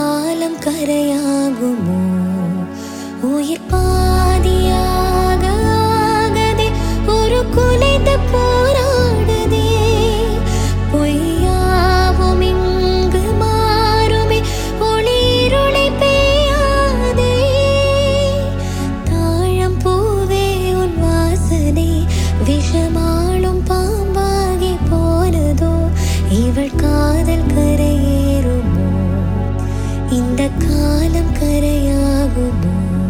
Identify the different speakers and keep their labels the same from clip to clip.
Speaker 1: காலம் கரையாகுமோ உயிர் பாதியாக ஆகதே ஒரு குலைந்து போராடுதே பொய்யாவும் இங்கு மாறுமே ஒளிருளை பெய்யாதே தாழம் பூவே உன் வாசனை விஷமாளும் பாம்பாகி போனதோ இவள் காதல் கரையேறுமோ இந்த காலம் கரையாகுமோ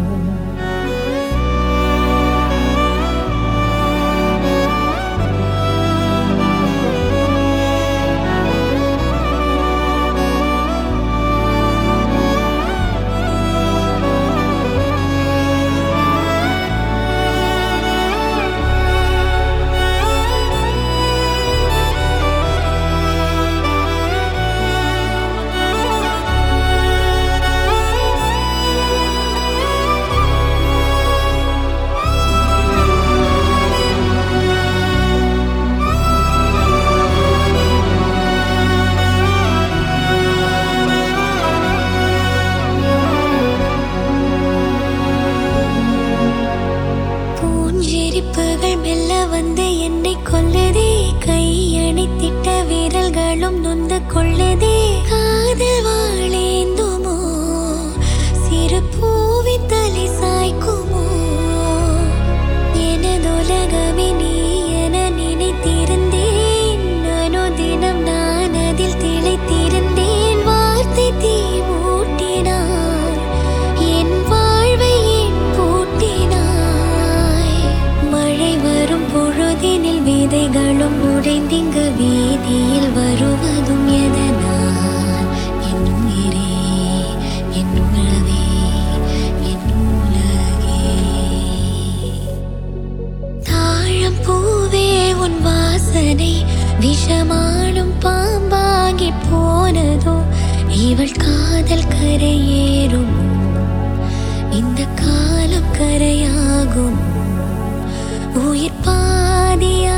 Speaker 1: பூஞ்சிரிப்புகள் மெல்ல வந்து என்னை கொல்லுதே கை அணைத்திட்ட விரல்களும் நொந்து கொள்ளுதே காதல் வாழேந்துமோ சிறு பூவின் தலை சாய்க்குமோ எனதுலகமே நீ என நினைத்திருந்தேன் அனுதினம் நான் அதில் திளைத்திருந்தேன் வார்த்தை தீ மூட்டினார் என் வாழ்வை ஏன் பூட்டினாய் மழை வரும் பொழுதினில் விதைகளும் உடைந்திங்கு வீதியில் வருவதும் எதனால் என் உயிரே என் உறவே என் உலகே தாழம் பூவே உன் வாசனை விஷமானும் பாம்பாகி போனதோ இவள் காதல் கரையேறுமோ இந்த காலம் கரையாகுமோ உயிர் பாதியா